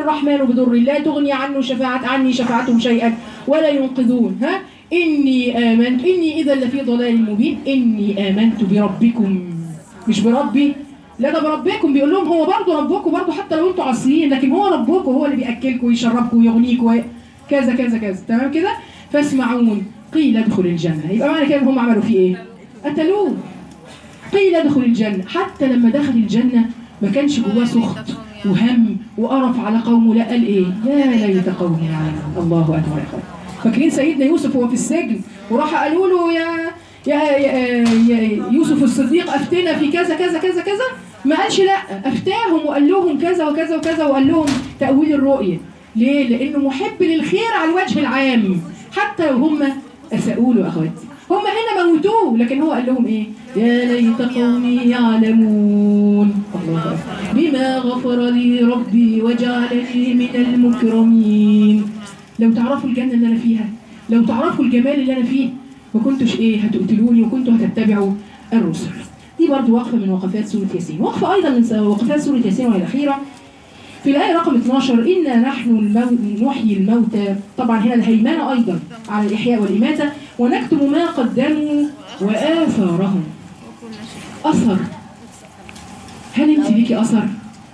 الرحمن بضر لا تغني عنه شفاعة عني شفاعتهم شيئا ولا ينقذون ها إني آمنت إني إذا لفي ضلال مبين إني آمنت بربكم مش بربي لا ده بربكم بيقول لهم هو برضه ربكم برضه حتى لو انتوا عاصيين لكن هو ربكم هو اللي بياكلكم ويشربكم ويغنيكم وي- كذا كذا كذا تمام كده فاسمعون قيل ادخل الجنه يبقى معنى كده إن هم عملوا فيه ايه؟ قتلوه قيل ادخل الجنه حتى لما دخل الجنه ما كانش جواه سخط وهم وقرف على قومه لا قال ايه؟ يا ليت قومي يعلمون الله اكبر يا اخوان فاكرين سيدنا يوسف وهو في السجن وراح قالوا له يا يا, يا, يا يوسف الصديق افتنا في كذا كذا كذا كذا ما قالش لا افتاهم وقال لهم كذا وكذا وكذا وقال لهم تاويل الرؤيه ليه؟ لانه محب للخير على الوجه العام حتى لو هم اساءوا له اخواتي هم هنا موتوه لكن هو قال لهم ايه؟ يا ليت قومي يعلمون الله أكبر. بما غفر لي ربي وجعلني من المكرمين لو تعرفوا الجنه اللي انا فيها لو تعرفوا الجمال اللي انا فيه ما كنتش ايه هتقتلوني وكنتوا هتتبعوا الرسل دي برضو وقفه من وقفات سوره ياسين وقفه ايضا من وقفات سوره ياسين وهي الاخيره في الآية رقم 12 إنا نحن المو... نحيي الموتى طبعا هنا الهيمنة أيضا على الإحياء والإماتة ونكتب ما قدموا وآثارهم أثر هل أنت ليكي أثر؟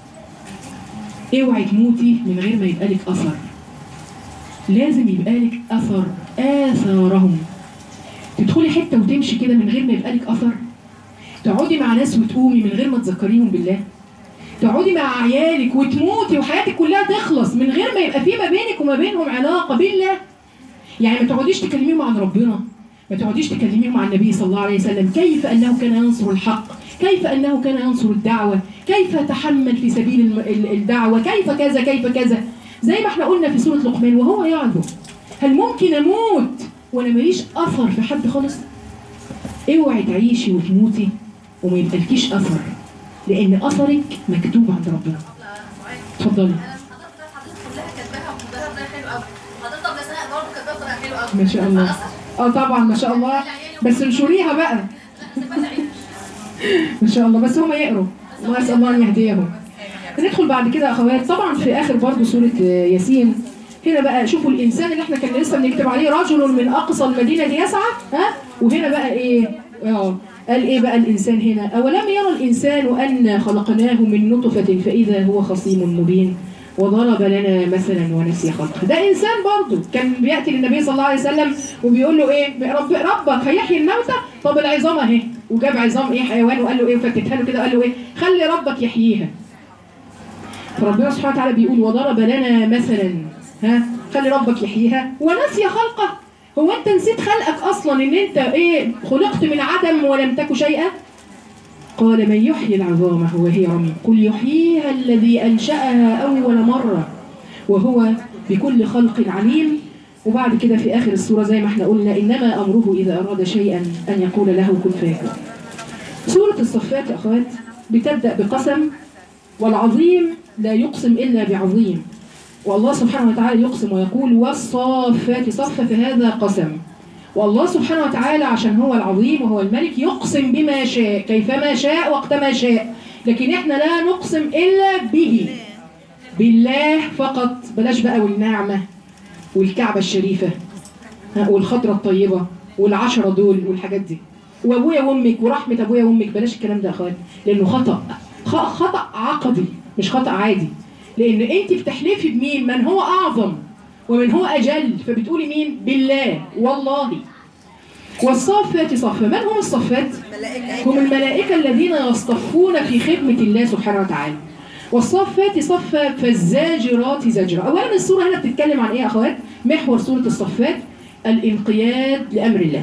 اوعي تموتي من غير ما يبقى لك أثر لازم يبقى لك أثر آثارهم تدخلي حتة وتمشي كده من غير ما يبقى لك أثر تقعدي مع ناس وتقومي من غير ما تذكريهم بالله تقعدي مع عيالك وتموتي وحياتك كلها تخلص من غير ما يبقى في ما بينك وما بينهم علاقه بالله يعني ما تقعديش تكلميهم عن ربنا ما تقعديش تكلميهم عن النبي صلى الله عليه وسلم كيف انه كان ينصر الحق كيف انه كان ينصر الدعوه كيف تحمل في سبيل الم- ال- الدعوه كيف كذا كيف كذا زي ما احنا قلنا في سوره لقمان وهو يعظه هل ممكن اموت وانا ماليش اثر في حد خالص اوعي تعيشي وتموتي وما يبقالكيش اثر لان اثرك مكتوب عند ربنا اتفضلي ما شاء الله اه طبعا ما شاء الله بس انشريها بقى ما شاء الله بس هم يقروا الله اسال الله ان يهديهم ندخل بعد كده يا اخوات طبعا في اخر برضه سوره آه، ياسين هنا بقى شوفوا الانسان اللي احنا كنا لسه بنكتب عليه رجل من اقصى المدينه يسعى ها وهنا بقى ايه اه قال ايه بقى الانسان هنا اولم يرى الانسان ان خلقناه من نطفه فاذا هو خصيم مبين وضرب لنا مثلا ونسي خلقه ده انسان برضه كان بياتي للنبي صلى الله عليه وسلم وبيقول له ايه رب ربك هيحيي الموتى طب العظام اهي وجاب عظام ايه حيوان وقال له ايه وفتتها له كده قال له ايه خلي ربك يحييها فربنا سبحانه وتعالى بيقول وضرب لنا مثلا ها خلي ربك يحييها ونسي خلقه هو انت نسيت خلقك اصلا ان انت ايه خلقت من عدم ولم تك شيئا قال من يحيي العظام وهي رميم قل يحييها الذي انشاها اول مره وهو بكل خلق عليم وبعد كده في اخر السوره زي ما احنا قلنا انما امره اذا اراد شيئا ان يقول له كن فيكون سوره الصفات يا اخوات بتبدا بقسم والعظيم لا يقسم إلا بعظيم والله سبحانه وتعالى يقسم ويقول والصافات صفا فهذا قسم والله سبحانه وتعالى عشان هو العظيم وهو الملك يقسم بما شاء كيفما شاء وقت ما شاء لكن احنا لا نقسم إلا به بالله فقط بلاش بقى والنعمة والكعبة الشريفة ها، والخضرة الطيبة والعشرة دول والحاجات دي وابويا وامك ورحمة ابويا وامك بلاش الكلام ده يا اخوان لانه خطأ خ- خطأ عقدي مش خطأ عادي لان انت بتحلفي بمين من هو اعظم ومن هو اجل فبتقولي مين بالله والله والصافات صفا من هم الصفات هم الملائكة الذين يصطفون في خدمة الله سبحانه وتعالى والصفات صفا فالزاجرات زجرا اولا السوره هنا بتتكلم عن ايه يا اخوات محور سوره الصفات الانقياد لامر الله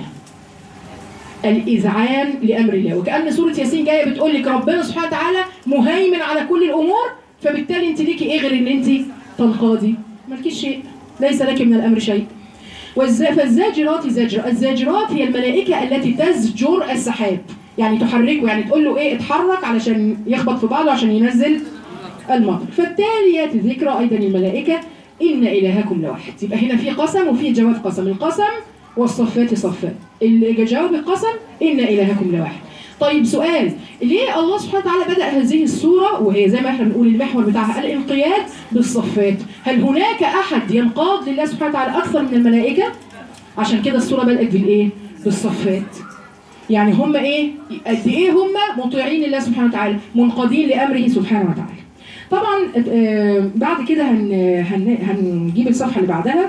الاذعان لامر الله وكان سوره ياسين جايه بتقول لك ربنا سبحانه وتعالى مهيمن على كل الامور فبالتالي انت ليكي ايه غير ان انت تنقادي مالكيش شيء ليس لك من الامر شيء والز- فالزاجرات زجرا الزاجرات هي الملائكه التي تزجر السحاب يعني تحركه يعني تقول له ايه اتحرك علشان يخبط في بعضه عشان ينزل المطر فالتاليات ذكرى ايضا الملائكه ان الهكم لواحد يبقى هنا في قسم وفي جواب قسم القسم والصفات صفات اللي جاوب القسم ان الهكم لواحد طيب سؤال ليه الله سبحانه وتعالى بدأ هذه السورة وهي زي ما احنا بنقول المحور بتاعها الانقياد بالصفات هل هناك أحد ينقاد لله سبحانه وتعالى أكثر من الملائكة عشان كده السورة بدأت بالإيه بالصفات يعني هم إيه قد إيه هم مطيعين لله سبحانه وتعالى منقادين لأمره سبحانه وتعالى طبعا آه، بعد كده هن هن هنجيب الصفحة اللي بعدها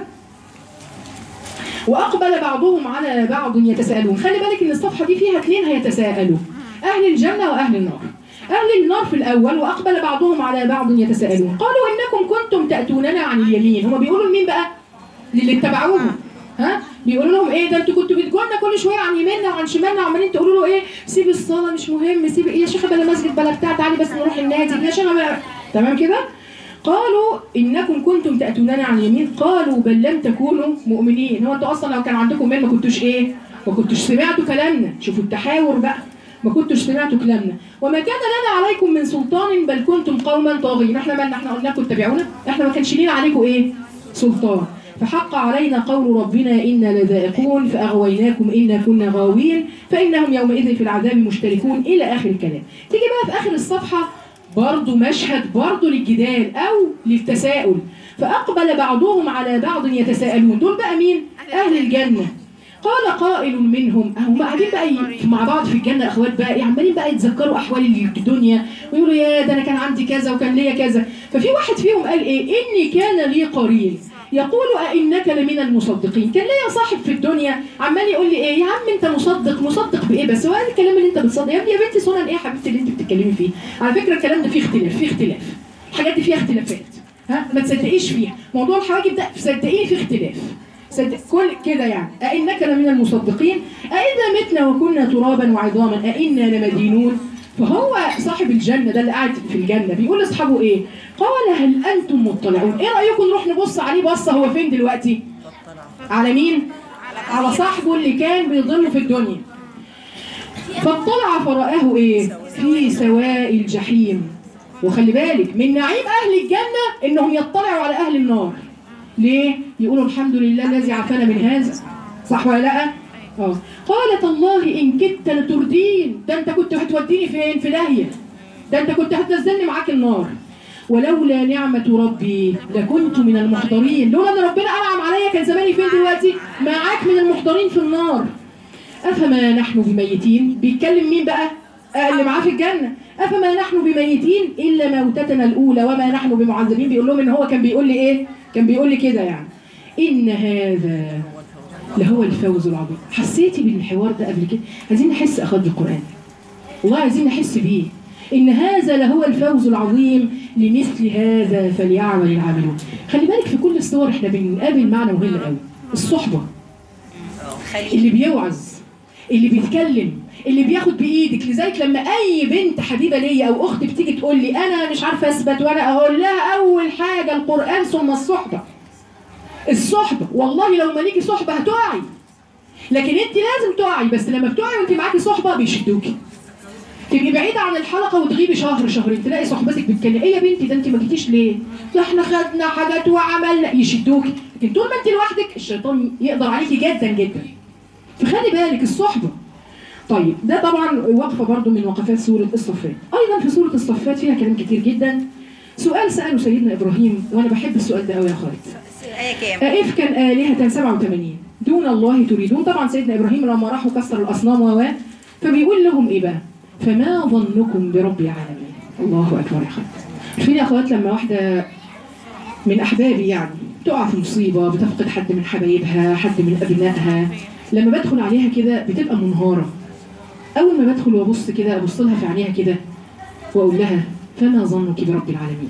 وأقبل بعضهم على بعض يتساءلون خلي بالك إن الصفحة دي فيها اثنين هيتساءلوا أهل الجنة وأهل النار أهل النار في الأول وأقبل بعضهم على بعض يتساءلون قالوا إنكم كنتم تأتوننا عن اليمين هم بيقولوا لمين بقى؟ للي اتبعوهم ها بيقولوا لهم ايه ده انتوا كنتوا بتجونا كل شويه عن يميننا وعن شمالنا وعمالين تقولوا له ايه سيب الصلاه مش مهم سيب ايه يا شيخه بلا مسجد بلا بتاع تعالي بس نروح النادي يا شيخه بلا تمام كده قالوا انكم كنتم تاتوننا عن اليمين قالوا بل لم تكونوا مؤمنين هو انتوا اصلا لو كان عندكم مال ما كنتوش ايه ما كنتوش سمعتوا كلامنا شوفوا التحاور بقى ما كنتوش سمعتوا كلامنا وما كان لنا عليكم من سلطان بل كنتم قوما طاغين احنا مالنا احنا قلنا لكم اتبعونا احنا ما كانش لينا عليكم ايه سلطان فحق علينا قول ربنا إنا لذائقون فأغويناكم إنا كنا غاوين فإنهم يومئذ في العذاب مشتركون إلى آخر الكلام تيجي بقى في آخر الصفحة برضو مشهد برضو للجدال أو للتساؤل فأقبل بعضهم على بعض يتساءلون دول بقى مين؟ أهل الجنة قال قائل منهم هم قاعدين بقى ي- مع بعض في الجنه اخوات بقى إيه، عمالين بقى يتذكروا احوال الدنيا ويقولوا يا ده انا كان عندي كذا وكان ليا كذا ففي واحد فيهم قال ايه اني كان لي قرين يقول أئنك لمن المصدقين كان ليا صاحب في الدنيا عمال يقول لي ايه يا عم انت مصدق مصدق بايه بس هو هذا الكلام اللي انت بتصدق يا ابني يا بنتي سنن ايه يا حبيبتي اللي انت بتتكلمي فيه على فكره الكلام ده فيه اختلاف فيه اختلاف الحاجات دي فيها اختلافات ها ما تصدقيش فيها موضوع الحواجب ده صدقيني فيه اختلاف صدق كل كده يعني أئنك لمن المصدقين أئذا متنا وكنا ترابا وعظاما أئنا لمدينون فهو صاحب الجنة ده اللي قاعد في الجنة بيقول لأصحابه إيه؟ قال هل أنتم مطلعون؟ إيه رأيكم نروح نبص عليه بصة هو فين دلوقتي؟ على مين؟ على صاحبه اللي كان بيضله في الدنيا فاطلع فرآه إيه؟ في سواء الجحيم وخلي بالك من نعيم أهل الجنة إنهم يطلعوا على أهل النار ليه؟ يقولوا الحمد لله الذي عافانا من هذا صح ولا لا؟ اه قالت الله ان كدت لتردين ده انت كنت هتوديني فين؟ في داهيه ده انت كنت هتنزلني معاك النار ولولا نعمة ربي لكنت من المحضرين لولا ان ربنا انعم عليا كان زماني فين دلوقتي؟ معاك من المحضرين في النار افما نحن بميتين بيتكلم مين بقى؟ آه، اللي معاه في الجنة أفما نحن بميتين إلا موتتنا الأولى وما نحن بمعذبين بيقول لهم إن هو كان بيقول لي إيه؟ كان بيقول لي كده يعني إن هذا لهو الفوز العظيم حسيتي بالحوار ده قبل كده عايزين نحس أخذ القرآن والله عايزين نحس بيه إن هذا لهو الفوز العظيم لمثل هذا فليعمل العاملون خلي بالك في كل الصور احنا بنقابل معنى مهم قوي الصحبة اللي بيوعظ اللي بيتكلم اللي بياخد بايدك لذلك لما اي بنت حبيبه ليا او اخت بتيجي تقول لي انا مش عارفه اثبت وانا اقول لها اول حاجه القران ثم الصحبه الصحبه والله لو ماليكي صحبه هتقعي لكن انت لازم تقعي بس لما بتقعي وانت معاكي صحبه بيشدوكي تبقي بعيدة عن الحلقة وتغيبي شهر شهرين تلاقي صحبتك بتتكلم ايه يا بنتي ده انت ما جيتيش ليه؟ ده احنا خدنا حاجات وعملنا يشدوكي لكن طول ما انت لوحدك الشيطان يقدر عليكي جدا جدا فخلي بالك الصحبة طيب ده طبعا وقفة برضو من وقفات سورة الصفات أيضا في سورة الصفات فيها كلام كتير جدا سؤال سأله سيدنا إبراهيم وأنا بحب السؤال ده قوي يا خالد آية كام؟ أئفكا آلهة 87 دون الله تريدون طبعا سيدنا إبراهيم لما راحوا كسر الأصنام و فبيقول لهم إيه بقى فما ظنكم برب العالمين الله أكبر يا خالد عارفين يا أخوات لما واحدة من أحبابي يعني تقع في مصيبة بتفقد حد من حبايبها حد من أبنائها لما بدخل عليها كده بتبقى منهارة أول ما بدخل وأبص كده أبص لها في عينيها كده وأقول لها فما ظنك برب العالمين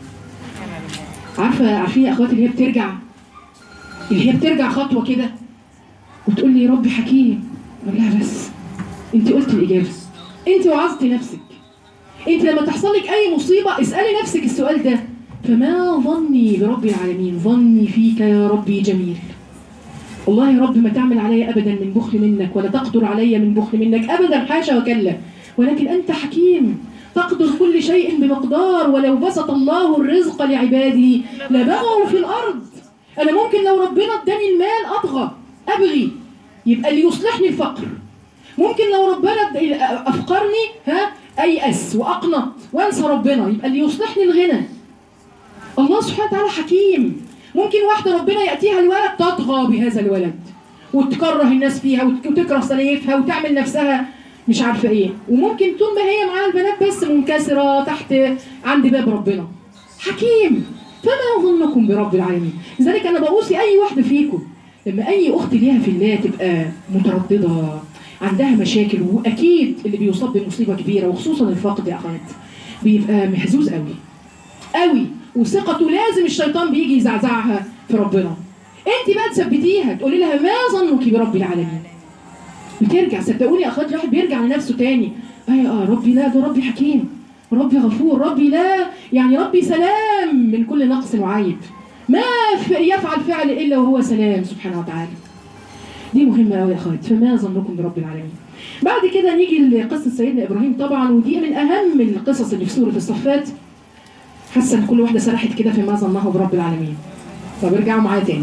عارفة عارفين يا أخوات اللي هي بترجع اللي هي بترجع خطوة كده وتقول لي يا ربي حكيم أقول لها بس أنت قلت الإجابة أنت وعظتي نفسك أنت لما تحصل لك أي مصيبة اسألي نفسك السؤال ده فما ظني برب العالمين ظني فيك يا ربي جميل والله يا رب ما تعمل علي ابدا من بخل منك ولا تقدر علي من بخل منك ابدا حاشا وكلا ولكن انت حكيم تقدر كل شيء بمقدار ولو بسط الله الرزق لعباده لبغوا في الارض انا ممكن لو ربنا اداني المال اطغى ابغي يبقى اللي يصلحني الفقر ممكن لو ربنا د- افقرني ها ايأس واقنط وانسى ربنا يبقى اللي يصلحني الغنى الله سبحانه وتعالى حكيم ممكن واحده ربنا ياتيها الولد تطغى بهذا الولد وتكره الناس فيها وت- وتكره سلايفها وتعمل نفسها مش عارفه ايه وممكن طول ما هي معاها البنات بس منكسره تحت عند باب ربنا حكيم فما ظنكم برب العالمين لذلك انا بوصي اي واحده فيكم لما اي اخت ليها في الله تبقى متردده عندها مشاكل واكيد اللي بيصاب بمصيبه كبيره وخصوصا الفقد يا اخوات بيبقى محزوز قوي قوي وثقته لازم الشيطان بيجي يزعزعها في ربنا انت بقى تثبتيها تقولي لها ما ظنك برب العالمين بترجع صدقوني يا اخوات الواحد بيرجع لنفسه تاني اي اه ربي لا ده ربي حكيم ربي غفور ربي لا يعني ربي سلام من كل نقص وعيب ما ف- يفعل فعل الا وهو سلام سبحانه وتعالى دي مهمه قوي يا اخوات فما ظنكم برب العالمين بعد كده نيجي لقصه سيدنا ابراهيم طبعا ودي من اهم القصص اللي في سوره الصفات حاسه ان كل واحده سرحت كده فيما ظنه برب العالمين طب ارجعوا معايا تاني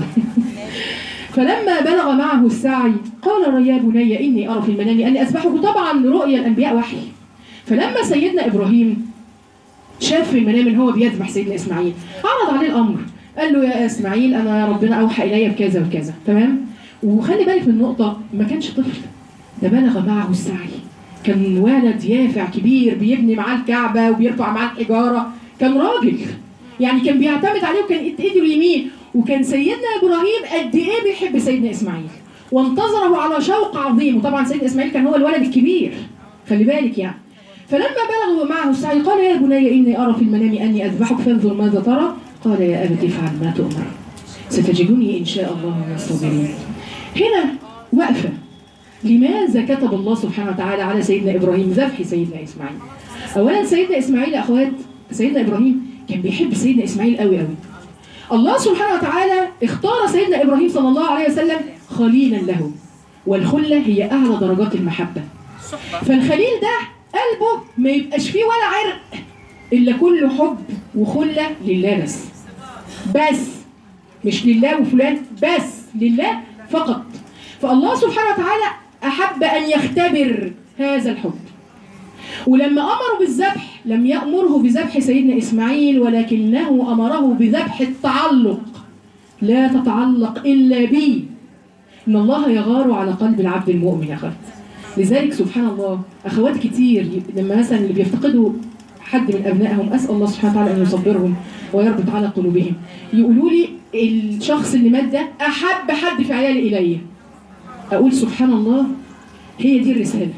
فلما بلغ معه السعي قال يا بني اني ارى في المنام اني اذبحك طبعا رؤيا الانبياء وحي فلما سيدنا ابراهيم شاف في المنام ان هو بيذبح سيدنا اسماعيل عرض عليه الامر قال له يا اسماعيل انا ربنا اوحى الي بكذا وكذا تمام وخلي بالك من نقطه ما كانش طفل ده بلغ معه السعي كان ولد يافع كبير بيبني معاه الكعبه وبيرفع معاه الحجاره كان راجل يعني كان بيعتمد عليه وكان ايد ايده اليمين وكان سيدنا ابراهيم قد ايه بيحب سيدنا اسماعيل وانتظره على شوق عظيم وطبعا سيدنا اسماعيل كان هو الولد الكبير خلي بالك يعني فلما بلغوا معه السعي قال يا بني اني ارى في المنام اني اذبحك فانظر ماذا ترى قال يا ابت افعل ما تؤمر ستجدني ان شاء الله من الصابرين هنا وقفه لماذا كتب الله سبحانه وتعالى على سيدنا ابراهيم ذبح سيدنا اسماعيل اولا سيدنا اسماعيل يا اخوات سيدنا ابراهيم كان بيحب سيدنا اسماعيل قوي قوي الله سبحانه وتعالى اختار سيدنا ابراهيم صلى الله عليه وسلم خليلا له والخله هي اعلى درجات المحبه فالخليل ده قلبه ما يبقاش فيه ولا عرق الا كله حب وخله لله بس بس مش لله وفلان بس لله فقط فالله سبحانه وتعالى احب ان يختبر هذا الحب ولما امره بالذبح لم يامره بذبح سيدنا اسماعيل ولكنه امره بذبح التعلق لا تتعلق الا بي ان الله يغار على قلب العبد المؤمن يا اخوات لذلك سبحان الله اخوات كتير ي- لما مثلا اللي بيفتقدوا حد من ابنائهم اسال الله سبحانه وتعالى ان يصبرهم ويربط على قلوبهم يقولوا لي الشخص اللي مات ده احب حد في عيالي الي اقول سبحان الله هي دي الرساله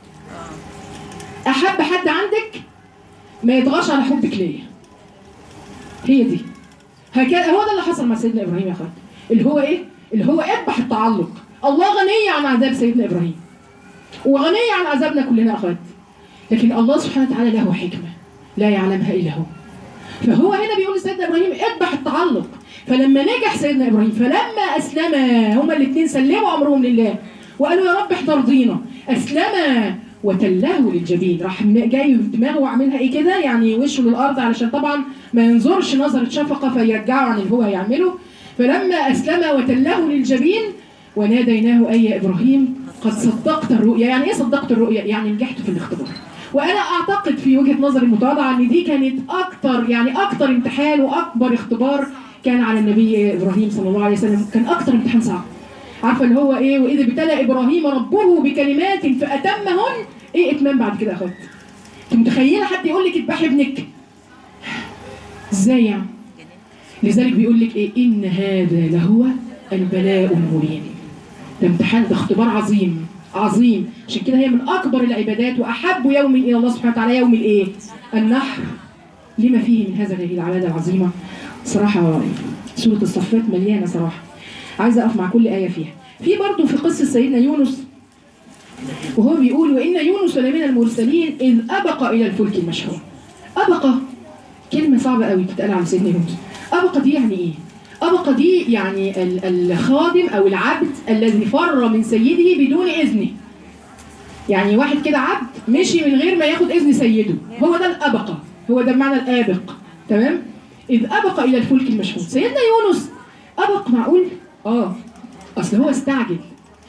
احب حد عندك ما يطغاش على حبك ليا هي دي هكذا هو ده اللي حصل مع سيدنا ابراهيم يا اخوات اللي هو ايه اللي هو اذبح التعلق الله غني عن عذاب سيدنا ابراهيم وغني عن عذابنا كلنا يا اخوات لكن الله سبحانه وتعالى له حكمه لا يعلمها الا هو فهو هنا بيقول لسيدنا ابراهيم اذبح التعلق فلما نجح سيدنا ابراهيم فلما اسلما هما الاثنين سلموا امرهم لله وقالوا يا رب احنا رضينا اسلما وتله للجبين راح م- جاي في دماغه وعاملها ايه كده يعني وشه للارض علشان طبعا ما ينظرش نظره شفقه فيرجعه عن اللي هو هيعمله فلما اسلم وتله للجبين وناديناه اي يا ابراهيم قد صدقت الرؤيا يعني ايه صدقت الرؤيا يعني نجحت في الاختبار وانا اعتقد في وجهه نظري المتواضعه ان دي كانت اكتر يعني اكتر امتحان واكبر اختبار كان على النبي ابراهيم صلى الله عليه وسلم كان اكتر امتحان صعب عارفه اللي هو ايه واذا ابتلى ابراهيم ربه بكلمات فاتمهن ايه اتمام بعد كده يا اخوات انت متخيله حد يقول لك اذبحي ابنك ازاي يعني لذلك بيقول لك ايه ان هذا لهو البلاء المبين ده امتحان ده اختبار عظيم عظيم عشان كده هي من اكبر العبادات واحب يوم الى الله سبحانه وتعالى يوم الايه النحر لما فيه من هذا العباده العظيمه صراحه سوره الصفات مليانه صراحه عايزه اقف مع كل ايه فيها في برضه في قصه سيدنا يونس وهو بيقول وان يونس لمن المرسلين اذ ابق الى الفلك المشحون ابق كلمه صعبه قوي تتقال على سيدنا يونس ابق دي يعني ايه أبق دي يعني ال- الخادم أو العبد الذي فر من سيده بدون إذنه يعني واحد كده عبد مشي من غير ما ياخد إذن سيده هو ده الأبقة هو ده بمعنى الآبق تمام إذ أبق إلى الفلك المشحون سيدنا يونس أبق معقول آه أصل هو استعجل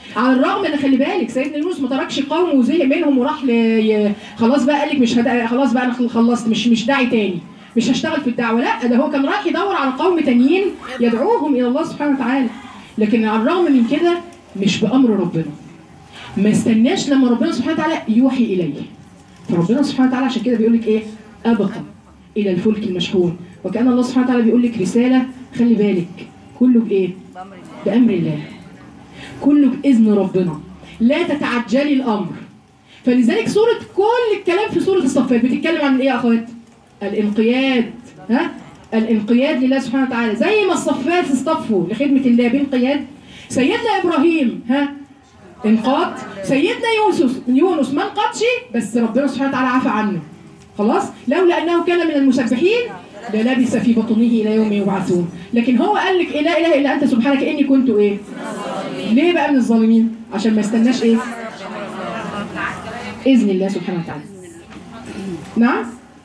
على الرغم ان خلي بالك سيدنا يونس ما تركش قومه وزهق منهم وراح ل... ي- خلاص بقى قال لك مش هد... خلاص بقى انا خلصت مش مش داعي تاني مش هشتغل في الدعوه لا ده هو كان رايح يدور على قوم تانيين يدعوهم الى الله سبحانه وتعالى لكن على الرغم من كده مش بامر ربنا ما استناش لما ربنا سبحانه وتعالى يوحي اليه فربنا سبحانه وتعالى عشان كده بيقول لك ايه ابقى الى الفلك المشحون وكان الله سبحانه وتعالى بيقول لك رساله خلي بالك كله بايه بامر الله كله باذن ربنا لا تتعجلي الامر فلذلك سوره كل الكلام في سوره الصفات بتتكلم عن ايه يا اخوات الانقياد ها الانقياد لله سبحانه وتعالى زي ما الصفات اصطفوا لخدمه الله بانقياد سيدنا ابراهيم ها انقاد سيدنا يوسف يونس ما انقادش بس ربنا سبحانه وتعالى عفى عنه خلاص لولا انه كان من المسبحين للبث في بطنه الى يوم يبعثون لكن هو قال لك إيه لا اله الا انت سبحانك اني كنت ايه ليه بقى من الظالمين عشان ما استناش ايه اذن الله سبحانه وتعالى نعم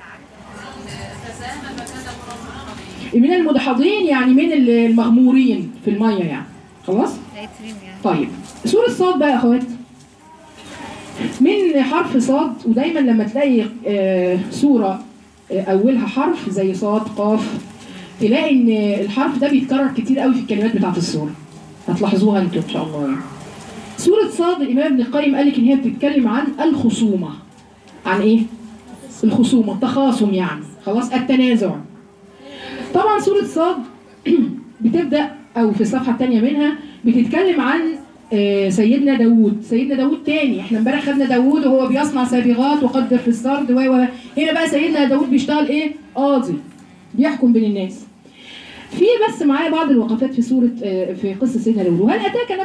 من المدحضين يعني من المغمورين في الميه يعني خلاص طيب سورة صاد بقى يا اخوات من حرف صاد ودايما لما تلاقي آه، سورة آه، أولها حرف زي صاد قاف تلاقي إن الحرف ده بيتكرر كتير قوي في الكلمات بتاعت السورة هتلاحظوها انتوا إن شاء الله يعني. سورة صاد الإمام ابن القيم قال لك إن هي بتتكلم عن الخصومة عن إيه؟ الخصومة التخاصم يعني خلاص التنازع طبعا سورة صاد بتبدأ أو في الصفحة الثانية منها بتتكلم عن آه، سيدنا داوود سيدنا داوود تاني احنا امبارح خدنا داوود وهو بيصنع سابغات وقدر في السرد و و هنا بقى سيدنا داوود بيشتغل ايه قاضي بيحكم بين الناس في بس معايا بعض الوقفات في سورة آه، في قصة سيدنا داوود وهل أتاك نبأ